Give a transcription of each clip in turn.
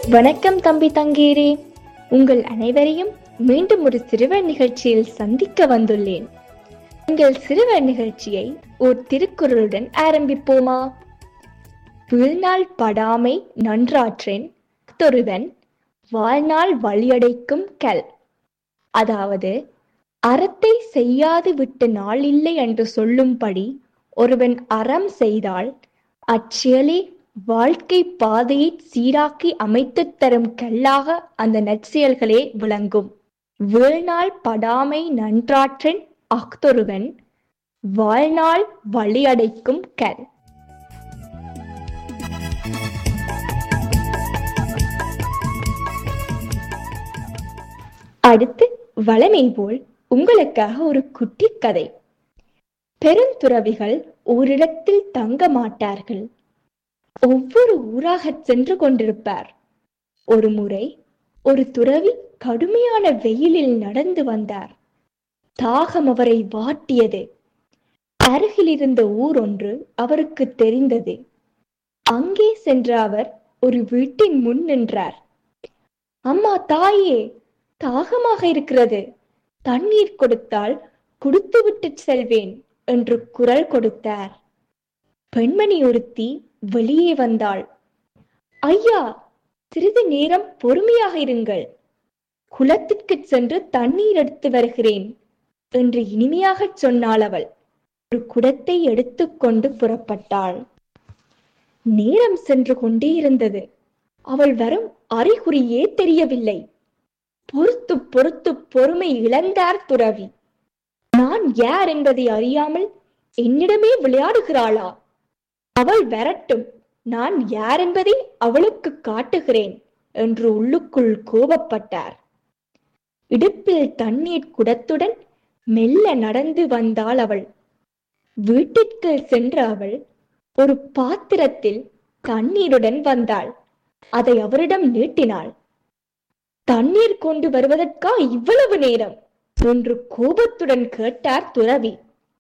வணக்கம் தம்பி தங்கீரே உங்கள் அனைவரையும் மீண்டும் ஒரு சிறுவர் நிகழ்ச்சியில் சந்திக்க வந்துள்ளேன் எங்கள் சிறுவர் நிகழ்ச்சியை ஓர் திருக்குறளுடன் ஆரம்பிப்போமா வீழ்நாள் படாமை நன்றாற்றேன் தொருவன் வாழ்நாள் வழியடைக்கும் கல் அதாவது அறத்தை செய்யாது விட்ட நாள் இல்லை என்று சொல்லும்படி ஒருவன் அறம் செய்தால் அச்செயலே வாழ்க்கை பாதையை சீராக்கி அமைத்துத் தரும் கல்லாக அந்த நற்செயல்களே விளங்கும் வீழ்நாள் படாமை நன்றாற்றன் அஃதொருவன் வாழ்நாள் வழியடைக்கும் கல் அடுத்து வளமை போல் உங்களுக்காக ஒரு குட்டி கதை பெருந்துறவிகள் ஓரிடத்தில் தங்க மாட்டார்கள் ஒவ்வொரு ஊராக சென்று கொண்டிருப்பார் ஒரு முறை ஒரு துறவி கடுமையான வெயிலில் நடந்து வந்தார் தாகம் அவரை வாட்டியது அருகில் இருந்த ஊர் ஒன்று அவருக்கு தெரிந்தது அங்கே சென்ற அவர் ஒரு வீட்டின் முன் நின்றார் அம்மா தாயே தாகமாக இருக்கிறது தண்ணீர் கொடுத்தால் குடுத்துவிட்டு செல்வேன் என்று குரல் கொடுத்தார் பெண்மணி ஒருத்தி வெளியே வந்தாள் ஐயா சிறிது நேரம் பொறுமையாக இருங்கள் குளத்திற்கு சென்று தண்ணீர் எடுத்து வருகிறேன் என்று இனிமையாகச் சொன்னாள் அவள் ஒரு குடத்தை எடுத்துக்கொண்டு புறப்பட்டாள் நேரம் சென்று கொண்டே இருந்தது அவள் வரும் அறிகுறியே தெரியவில்லை பொறுத்து பொறுத்து பொறுமை இழந்தார் துறவி நான் யார் என்பதை அறியாமல் என்னிடமே விளையாடுகிறாளா அவள் வரட்டும் நான் யார் என்பதை அவளுக்கு காட்டுகிறேன் என்று உள்ளுக்குள் கோபப்பட்டார் இடுப்பில் தண்ணீர் குடத்துடன் மெல்ல நடந்து வந்தாள் அவள் வீட்டிற்கு சென்ற அவள் ஒரு பாத்திரத்தில் தண்ணீருடன் வந்தாள் அதை அவரிடம் நீட்டினாள் தண்ணீர் கொண்டு வருவதற்கா இவ்வளவு நேரம் என்று கோபத்துடன் கேட்டார் துறவி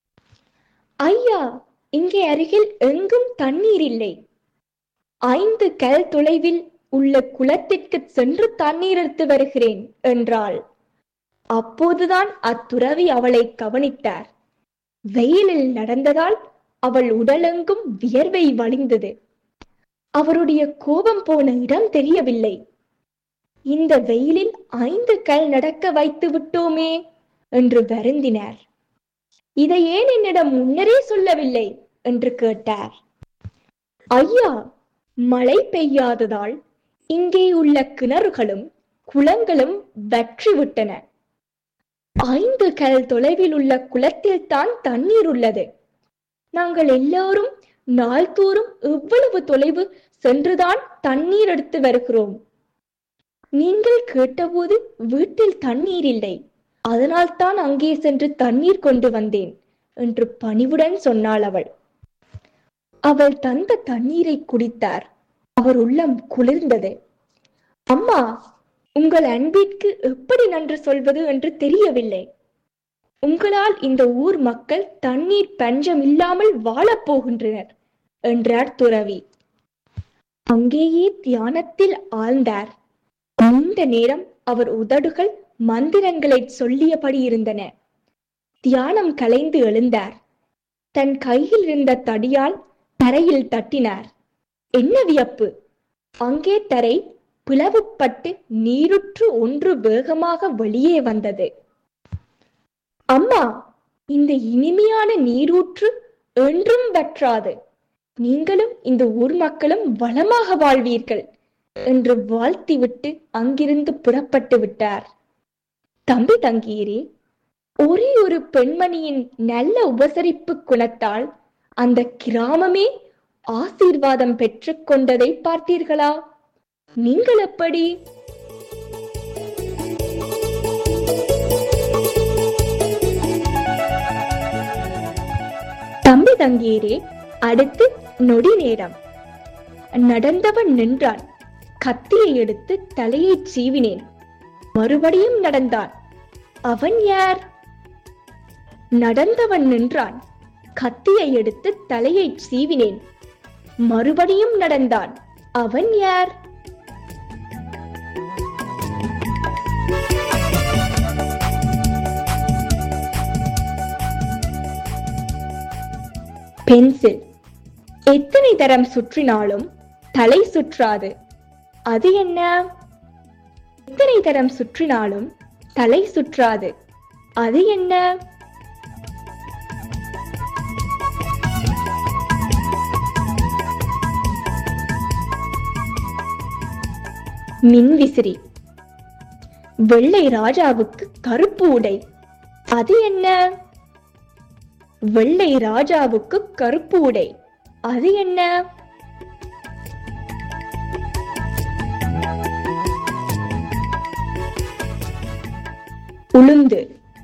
ஐயா இங்கே அருகில் எங்கும் தண்ணீர் இல்லை ஐந்து கல் தொலைவில் உள்ள குளத்திற்கு சென்று தண்ணீர் எடுத்து வருகிறேன் என்றாள் அப்போதுதான் அத்துறவி அவளை கவனித்தார் வெயிலில் நடந்ததால் அவள் உடலெங்கும் வியர்வை வழிந்தது அவருடைய கோபம் போன இடம் தெரியவில்லை இந்த வெயிலில் ஐந்து கல் நடக்க வைத்து விட்டோமே என்று வருந்தினார் இதை ஏன் என்னிடம் முன்னரே சொல்லவில்லை என்று கேட்டார் ஐயா மழை பெய்யாததால் இங்கே உள்ள கிணறுகளும் குளங்களும் வற்றி விட்டன ஐந்து கல் தொலைவில் உள்ள குளத்தில் தான் தண்ணீர் உள்ளது நாங்கள் எல்லாரும் நாள்தோறும் எவ்வளவு தொலைவு சென்றுதான் தண்ணீர் எடுத்து வருகிறோம் நீங்கள் கேட்டபோது வீட்டில் தண்ணீர் இல்லை அதனால் தான் அங்கே சென்று தண்ணீர் கொண்டு வந்தேன் என்று பணிவுடன் சொன்னாள் அவள் அவள் தந்த தண்ணீரை குடித்தார் அவர் உள்ளம் குளிர்ந்தது அம்மா உங்கள் அன்பிற்கு எப்படி நன்று சொல்வது என்று தெரியவில்லை உங்களால் இந்த ஊர் மக்கள் தண்ணீர் பஞ்சம் இல்லாமல் வாழப் போகின்றனர் என்றார் துறவி அங்கேயே தியானத்தில் ஆழ்ந்தார் நீண்ட நேரம் அவர் உதடுகள் மந்திரங்களை சொல்லியபடி இருந்தன தியானம் கலைந்து எழுந்தார் தன் கையில் இருந்த தடியால் தரையில் தட்டினார் என்ன வியப்பு அங்கே தரை பிளவுப்பட்டு நீருற்று ஒன்று வேகமாக வெளியே வந்தது அம்மா இந்த இனிமையான நீரூற்று என்றும் வற்றாது நீங்களும் இந்த ஊர் மக்களும் வளமாக வாழ்வீர்கள் என்று வாழ்த்திவிட்டு அங்கிருந்து புறப்பட்டு விட்டார் தம்பி தங்கீரே ஒரே ஒரு பெண்மணியின் நல்ல உபசரிப்பு குணத்தால் அந்த கிராமமே ஆசீர்வாதம் பெற்றுக் கொண்டதை பார்த்தீர்களா நீங்கள் எப்படி தம்பி தங்கீரே அடுத்து நொடி நேரம் நடந்தவன் நின்றான் கத்தியை எடுத்து தலையை சீவினேன் மறுபடியும் நடந்தான் அவன் யார் நடந்தவன் நின்றான் கத்தியை எடுத்து தலையை சீவினேன் மறுபடியும் நடந்தான் அவன் யார் பென்சில் எத்தனை தரம் சுற்றினாலும் தலை சுற்றாது அது என்ன எத்தனை தரம் சுற்றினாலும் தலை சுற்றாது அது என்ன மின்விசிறி வெள்ளை ராஜாவுக்கு கருப்பு உடை அது என்ன வெள்ளை ராஜாவுக்கு கருப்பு உடை அது என்ன உளுந்து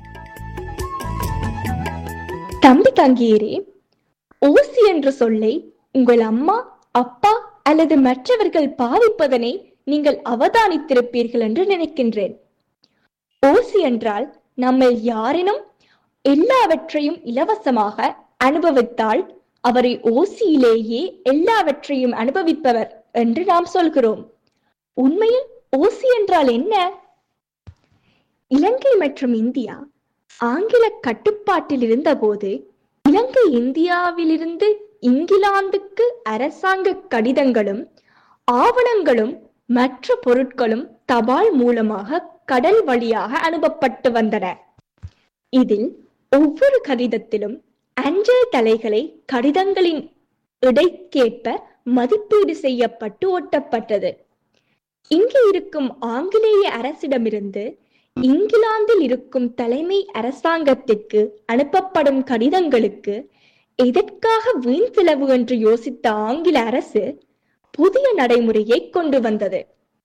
தம்பி தங்கியரே ஓசி என்ற சொல்லை உங்கள் அம்மா அப்பா அல்லது மற்றவர்கள் பாவிப்பதனை நீங்கள் அவதானித்திருப்பீர்கள் என்று நினைக்கின்றேன் ஓசி என்றால் நம்ம யாரினும் எல்லாவற்றையும் இலவசமாக அனுபவித்தால் அவரை ஓசியிலேயே எல்லாவற்றையும் அனுபவிப்பவர் என்று நாம் சொல்கிறோம் உண்மையில் ஓசி என்றால் என்ன இலங்கை மற்றும் இந்தியா ஆங்கில கட்டுப்பாட்டில் இருந்தபோது இலங்கை இந்தியாவிலிருந்து இங்கிலாந்துக்கு அரசாங்க கடிதங்களும் ஆவணங்களும் மற்ற பொருட்களும் தபால் மூலமாக கடல் வழியாக அனுப்பப்பட்டு வந்தன இதில் ஒவ்வொரு கடிதத்திலும் அஞ்சல் தலைகளை கடிதங்களின் இடைக்கேற்ப மதிப்பீடு செய்யப்பட்டு ஒட்டப்பட்டது இங்கு இருக்கும் ஆங்கிலேய அரசிடமிருந்து இங்கிலாந்தில் இருக்கும் தலைமை அரசாங்கத்திற்கு அனுப்பப்படும் கடிதங்களுக்கு எதற்காக வீண் செலவு என்று யோசித்த ஆங்கில அரசு புதிய நடைமுறையை கொண்டு வந்தது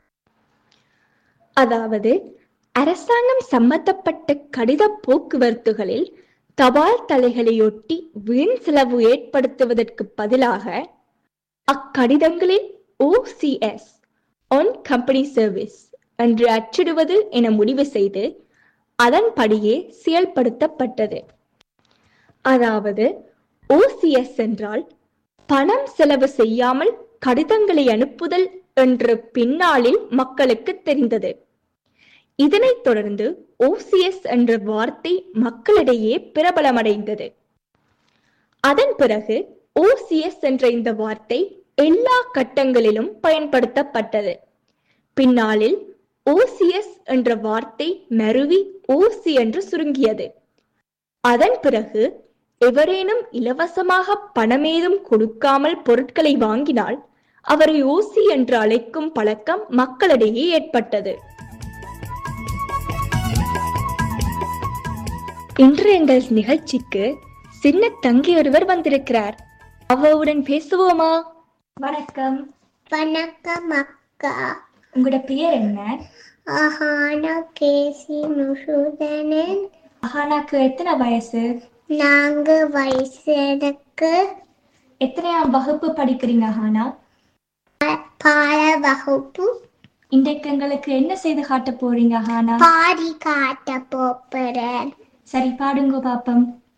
அதாவது அரசாங்கம் சம்பந்தப்பட்ட கடித போக்குவரத்துகளில் தபால் தலைகளையொட்டி வீண் செலவு ஏற்படுத்துவதற்கு பதிலாக அக்கடிதங்களில் ஓசிஎஸ் ஒன் கம்பெனி சர்வீஸ் என்று அச்சிடுவது என முடிவு செய்து அதன்படியே செயல்படுத்தப்பட்டது அதாவது ஓசிஎஸ் என்றால் பணம் செலவு செய்யாமல் கடிதங்களை அனுப்புதல் என்று பின்னாளில் மக்களுக்கு தெரிந்தது இதனைத் தொடர்ந்து ஓசிஎஸ் என்ற வார்த்தை மக்களிடையே பிரபலமடைந்தது அதன் பிறகு ஓசிஎஸ் என்ற இந்த வார்த்தை எல்லா கட்டங்களிலும் பயன்படுத்தப்பட்டது பின்னாளில் ஓசிஎஸ் என்ற வார்த்தை மருவி ஓசி என்று சுருங்கியது அதன் பிறகு எவரேனும் இலவசமாக பணமேதும் கொடுக்காமல் பொருட்களை வாங்கினால் அவரை ஓசி என்று அழைக்கும் பழக்கம் மக்களிடையே ஏற்பட்டது இன்று எங்கள் நிகழ்ச்சிக்கு சின்ன தங்கி ஒருவர் வந்திருக்கிறார் அவவுடன் பேசுவோமா வணக்கம் வணக்கம் அக்கா உங்களோட பெயர் என்ன அஹானா கேசி முசுதனன் அஹானாக்கு எத்தனை வயசு நாங்க வயசு எனக்கு எத்தனையாம் வகுப்பு படிக்கிறீங்க அஹானா பாட வகுப்பு இன்றைக்கு எங்களுக்கு என்ன செய்து காட்ட போறீங்க அஹானா பாடி காட்ட போப்புறேன் சரி பாடுங்க பாப்பம்